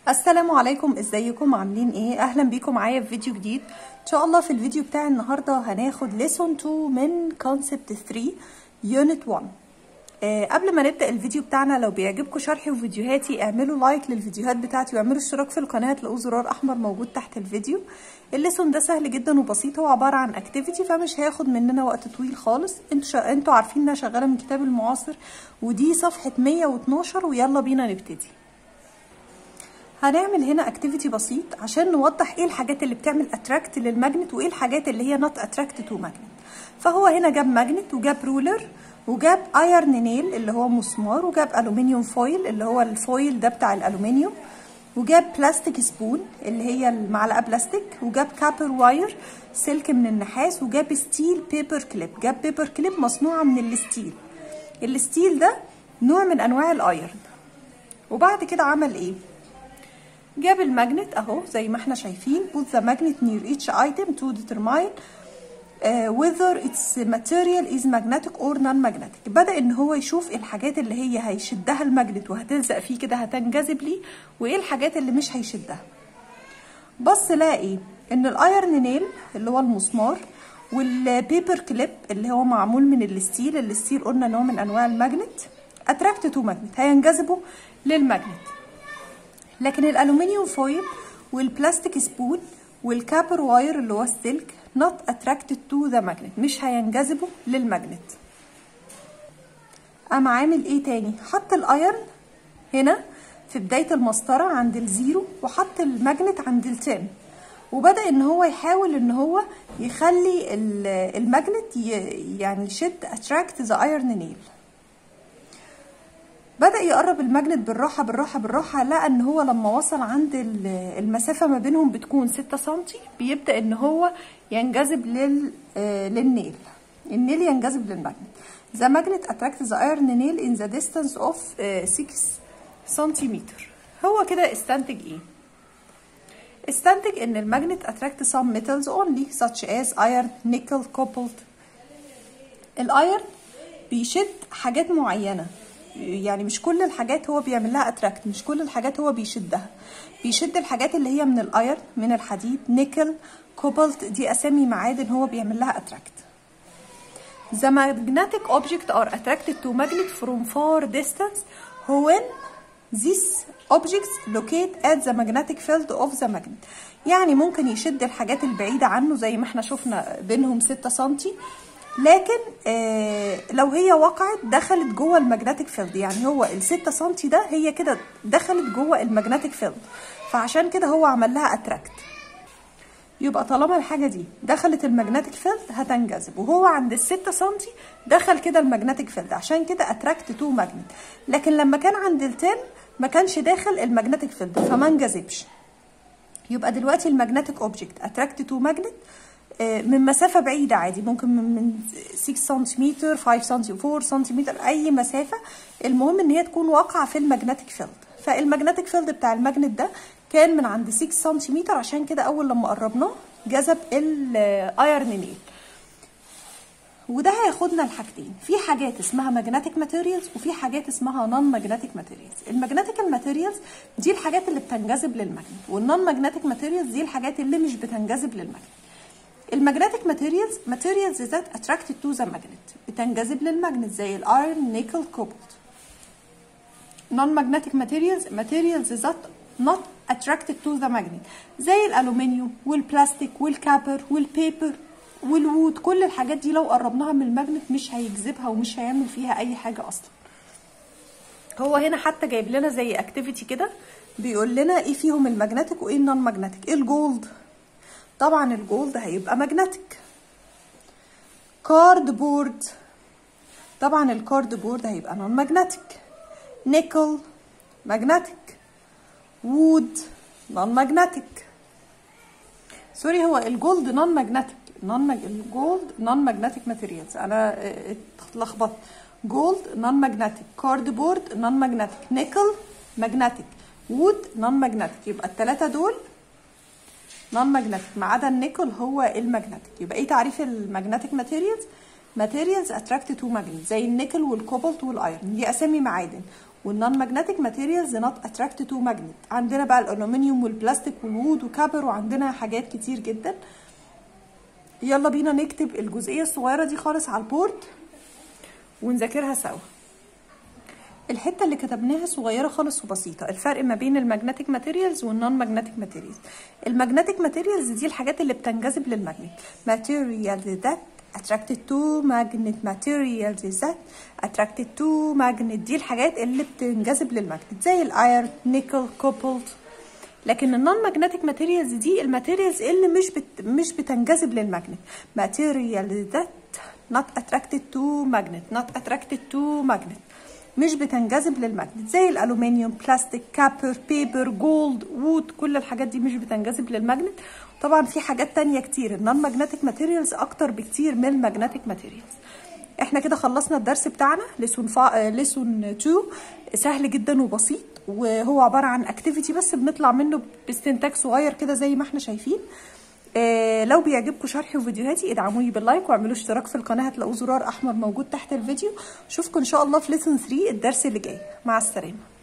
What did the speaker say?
السلام عليكم ازيكم عاملين ايه اهلا بيكم معايا في فيديو جديد ان شاء الله في الفيديو بتاع النهارده هناخد ليسون 2 من كونسبت 3 يونت 1 آه قبل ما نبدا الفيديو بتاعنا لو بيعجبكم شرحي وفيديوهاتي اعملوا لايك للفيديوهات بتاعتي واعملوا اشتراك في القناه هتلاقوا زرار احمر موجود تحت الفيديو الليسون ده سهل جدا وبسيط هو عباره عن اكتيفيتي فمش هياخد مننا وقت طويل خالص انتوا شا... انتوا عارفين ان انا شغاله من كتاب المعاصر ودي صفحه 112 ويلا بينا نبتدي هنعمل هنا اكتيفيتي بسيط عشان نوضح ايه الحاجات اللي بتعمل اتراكت للماجنت وايه الحاجات اللي هي نوت اتراكت تو ماجنت فهو هنا جاب ماجنت وجاب رولر وجاب ايرن نيل اللي هو مسمار وجاب الومنيوم فويل اللي هو الفويل ده بتاع الالومنيوم وجاب بلاستيك سبون اللي هي المعلقه بلاستيك وجاب كابر واير سلك من النحاس وجاب ستيل بيبر كليب جاب بيبر كليب مصنوعه من الستيل الستيل ده نوع من انواع الايرن وبعد كده عمل ايه جاب الماجنت اهو زي ما احنا شايفين put the magnet near each item to determine uh, whether its material is magnetic or non-magnetic بدأ ان هو يشوف الحاجات اللي هي هيشدها الماجنت وهتلزق فيه كده هتنجذب ليه وايه الحاجات اللي مش هيشدها بص لقى ايه ان الايرن نيل اللي هو المسمار والبيبر كليب اللي هو معمول من الستيل الستيل قلنا نوع من انواع الماجنت اتراكت تو ماجنت هينجذبوا للماجنت لكن الالومنيوم فويل والبلاستيك سبون والكابر واير اللي هو السلك not attracted to the magnet مش هينجذبوا للماجنت قام عامل ايه تاني حط الايرن هنا في بداية المسطرة عند الزيرو وحط الماجنت عند التن وبدأ ان هو يحاول ان هو يخلي الماجنت يعني يشد attract the iron nail بدأ يقرب الماجنت بالراحة بالراحة بالراحة لقى ان هو لما وصل عند المسافة ما بينهم بتكون ستة سنتي بيبدأ ان هو ينجذب لل للنيل النيل ينجذب للماجنت The magnet attracts the iron nail in the distance of 6 سنتيمتر هو كده استنتج ايه؟ استنتج ان الماجنت attract some metals only such as iron, nickel, cobalt الايرن بيشد حاجات معينة يعني مش كل الحاجات هو بيعمل لها اتراكت مش كل الحاجات هو بيشدها بيشد الحاجات اللي هي من الاير من الحديد نيكل كوبالت دي اسامي معادن هو بيعمل لها اتراكت The magnetic object are attracted to magnet from far distance when these objects locate at the magnetic field of the magnet يعني ممكن يشد الحاجات البعيدة عنه زي ما احنا شفنا بينهم 6 سنتي لكن آه لو هي وقعت دخلت جوه الماجنتيك فيلد يعني هو ال 6 سم ده هي كده دخلت جوه الماجنتيك فيلد فعشان كده هو عمل لها اتراكت يبقى طالما الحاجه دي دخلت الماجنتيك فيلد هتنجذب وهو عند ال 6 سم دخل كده الماجنتيك فيلد عشان كده اتراكت تو ماجنت لكن لما كان عند ال 10 ما كانش داخل الماجنتيك فيلد فما انجذبش يبقى دلوقتي الماجنتيك اوبجكت اتراكت تو ماجنت من مسافة بعيدة عادي ممكن من 6 سنتيمتر 5 سنتيمتر 4 سنتيمتر أي مسافة المهم إن هي تكون واقعة في الماجنتيك فيلد فالماجنتيك فيلد بتاع الماجنت ده كان من عند 6 سنتيمتر عشان كده أول لما قربناه جذب الايرن نيل وده هياخدنا لحاجتين في حاجات اسمها ماجنتيك ماتيريالز وفي حاجات اسمها نون ماجنتيك ماتيريالز الماجنتيك ماتيريالز دي الحاجات اللي بتنجذب للماجنت والنون ماجنتيك ماتيريالز دي الحاجات اللي مش بتنجذب للماجنت الماجنتيك ماتيريالز ماتيريالز ذات اتراكتد تو ذا ماجنت بتنجذب للماجنت زي الايرون نيكل كوبالت نون ماجنتيك ماتيريالز ماتيريالز ذات not attracted to the magnet زي الالومنيوم والبلاستيك والكابر والبيبر والوود كل الحاجات دي لو قربناها من الماجنت مش هيجذبها ومش هيعمل فيها اي حاجه اصلا هو هنا حتى جايب لنا زي اكتيفيتي كده بيقول لنا ايه فيهم الماجنتيك وايه النون ماجنتيك ايه الجولد طبعا الجولد هيبقى ماجنتيك كارد بورد طبعا الكارد بورد هيبقى نون ماجنتيك نيكل ماجنتيك وود نون ماجنتيك سوري هو الجولد نون ماجنتيك نون مج... الجولد نون ماجنتيك ماتيريالز انا اتلخبطت جولد نون ماجنتيك كارد بورد نون ماجنتيك نيكل ماجنتيك وود نون ماجنتيك يبقى الثلاثه دول نون ماجنتيك ما عدا النيكل هو الماجنتيك يبقى ايه تعريف الماجنتيك ماتيريالز ماتيريالز اتراكتد تو ماجنت زي النيكل والكوبالت والايرون دي اسامي معادن والنون ماجنتيك ماتيريالز نوت اتراكتد تو ماجنت عندنا بقى الالومنيوم والبلاستيك والوود وكابر وعندنا حاجات كتير جدا يلا بينا نكتب الجزئيه الصغيره دي خالص على البورد ونذاكرها سوا الحته اللي كتبناها صغيره خالص وبسيطه الفرق ما بين المagnetic ماتيريالز والنون magnetic ماتيريالز المagnetic ماتيريالز دي الحاجات اللي بتنجذب للمagnet materials that attracted to magnet materials that attracted to magnet دي الحاجات اللي بتنجذب للمagnet زي الايرن نيكل كوبلت لكن النون magnetic ماتيريالز دي الماتيريالز اللي مش بت مش بتنجذب للمagnet materials that not attracted to magnet not attracted to magnet مش بتنجذب للماجنت زي الالومنيوم بلاستيك كابر بيبر جولد وود كل الحاجات دي مش بتنجذب للماجنت طبعا في حاجات تانية كتير النون ماجنتيك ماتيريالز اكتر بكتير من الماجنتيك ماتيريالز احنا كده خلصنا الدرس بتاعنا ليسون فا... ليسون 2 سهل جدا وبسيط وهو عباره عن اكتيفيتي بس بنطلع منه باستنتاج صغير كده زي ما احنا شايفين آه لو بيعجبكم شرحي وفيديوهاتي ادعموني باللايك واعملوا اشتراك في القناه هتلاقوا زرار احمر موجود تحت الفيديو اشوفكم ان شاء الله في ليسون 3 الدرس اللي جاي مع السلامه